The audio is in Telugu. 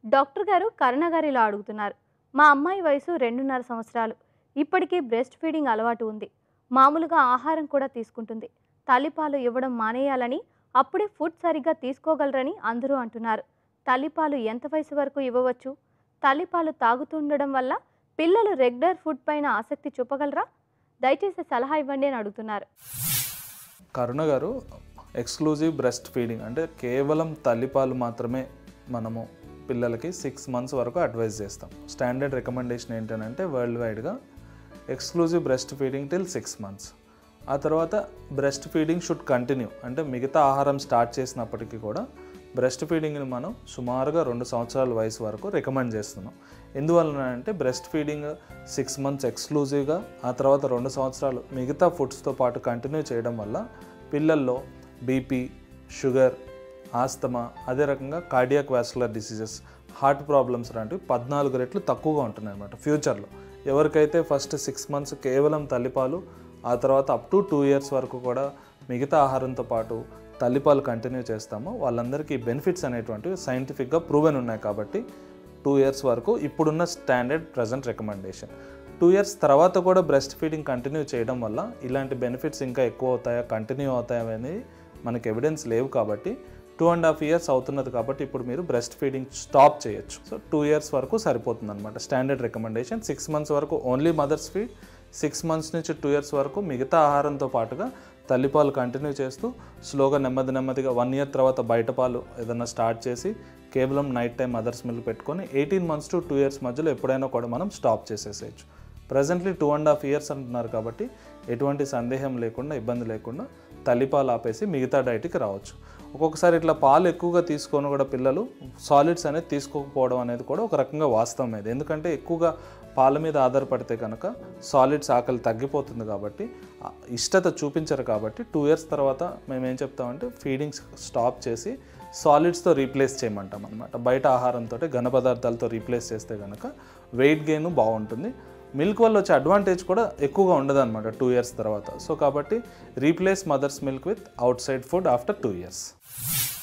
డాక్టర్ గారు కరుణ గారు ఇలా అడుగుతున్నారు మా అమ్మాయి వయసు రెండున్నర సంవత్సరాలు ఇప్పటికీ బ్రెస్ట్ ఫీడింగ్ అలవాటు ఉంది మామూలుగా ఆహారం కూడా తీసుకుంటుంది తల్లిపాలు ఇవ్వడం మానేయాలని అప్పుడే ఫుడ్ సరిగ్గా తీసుకోగలరని అందరూ అంటున్నారు తల్లిపాలు ఎంత వయసు వరకు ఇవ్వవచ్చు తల్లిపాలు తాగుతుండడం వల్ల పిల్లలు రెగ్యులర్ ఫుడ్ పైన ఆసక్తి చూపగలరా దయచేసి సలహా ఇవ్వండి అని అడుగుతున్నారు కరుణ గారు ఎక్స్క్లూజివ్ బ్రెస్ట్ ఫీడింగ్ అంటే కేవలం తల్లిపాలు మాత్రమే మనము పిల్లలకి సిక్స్ మంత్స్ వరకు అడ్వైజ్ చేస్తాం స్టాండర్డ్ రికమెండేషన్ ఏంటంటే వరల్డ్ వైడ్గా exclusive breast feeding till six months ఆ తర్వాత బ్రెస్ట్ ఫీడింగ్ షుడ్ కంటిన్యూ అంటే మిగతా ఆహారం స్టార్ట్ చేసినప్పటికీ కూడా బ్రెస్ట్ ఫీడింగ్ని మనం సుమారుగా రెండు సంవత్సరాల వయసు వరకు రికమెండ్ చేస్తున్నాం ఎందువలన అంటే బ్రెస్ట్ ఫీడింగ్ సిక్స్ మంత్స్ ఎక్స్క్లూజివ్గా ఆ తర్వాత రెండు సంవత్సరాలు మిగతా ఫుడ్స్తో పాటు కంటిన్యూ చేయడం వల్ల పిల్లల్లో బీపీ షుగర్ ఆస్తమా అదే రకంగా cardiac vascular diseases heart problems లాంటివి పద్నాలుగు రెట్లు తక్కువగా ఉంటున్నాయి అన్నమాట ఫ్యూచర్లో ఎవరికైతే ఫస్ట్ సిక్స్ మంత్స్ కేవలం తల్లిపాలు ఆ తర్వాత అప్ టు టూ ఇయర్స్ వరకు కూడా మిగతా ఆహారంతో పాటు తల్లిపాలు కంటిన్యూ చేస్తామో వాళ్ళందరికీ బెనిఫిట్స్ అనేటువంటివి సైంటిఫిక్గా ప్రూవెన్ ఉన్నాయి కాబట్టి టూ ఇయర్స్ వరకు ఇప్పుడున్న standard present recommendation two years తర్వాత కూడా బ్రెస్ట్ ఫీడింగ్ కంటిన్యూ చేయడం వల్ల ఇలాంటి బెనిఫిట్స్ ఇంకా ఎక్కువ అవుతాయా కంటిన్యూ అవుతాయా అనేది మనకి ఎవిడెన్స్ లేవు కాబట్టి టూ అండ్ హాఫ్ ఇయర్స్ అవుతున్నది కాబట్టి ఇప్పుడు మీరు బ్రెస్ట్ ఫీడింగ్ స్టాప్ చేయొచ్చు సో టూ ఇయర్స్ వరకు సరిపోతుంది అనమాట స్టాండర్డ్ రికమెండేషన్ సిక్స్ మంత్స్ వరకు only mother's feed six months నుంచి టూ ఇయర్స్ వరకు మిగతా ఆహారంతో పాటుగా తల్లిపాలు కంటిన్యూ చేస్తూ స్లోగా నెమ్మది నెమ్మదిగా వన్ ఇయర్ తర్వాత బయట పాలు ఏదైనా స్టార్ట్ చేసి కేవలం నైట్ టైం మదర్స్ మిల్క్ పెట్టుకొని eighteen months to two years మధ్యలో ఎప్పుడైనా కూడా మనం స్టాప్ చేసేసేయచ్చు presently two and half years అంటున్నారు కాబట్టి ఎటువంటి సందేహం లేకుండా ఇబ్బంది లేకుండా తల్లిపాలు ఆపేసి మిగతా డైట్కి రావచ్చు ఒక్కొక్కసారి ఇట్లా పాలు ఎక్కువగా తీసుకొని కూడా పిల్లలు సాలిడ్స్ అనేది తీసుకోకపోవడం అనేది కూడా ఒక రకంగా వాస్తవం ఇది ఎందుకంటే ఎక్కువగా పాల మీద ఆధారపడితే కనుక సాలిడ్స్ ఆకలి తగ్గిపోతుంది కాబట్టి ఆ ఇష్టత చూపించరు కాబట్టి టూ ఇయర్స్ తర్వాత మేము ఏం చెప్తామంటే ఫీడింగ్స్ స్టాప్ చేసి సాలిడ్స్తో రీప్లేస్ చేయమంటాం అనమాట బయట ఆహారంతో ఘన పదార్థాలతో రీప్లేస్ చేస్తే కనుక వెయిట్ గెయిన్ బాగుంటుంది మిల్క్ వల్ల వచ్చే అడ్వాంటేజ్ కూడా ఎక్కువగా ఉండదు అనమాట టూ ఇయర్స్ తర్వాత సో కాబట్టి replace mother's milk with outside food after two years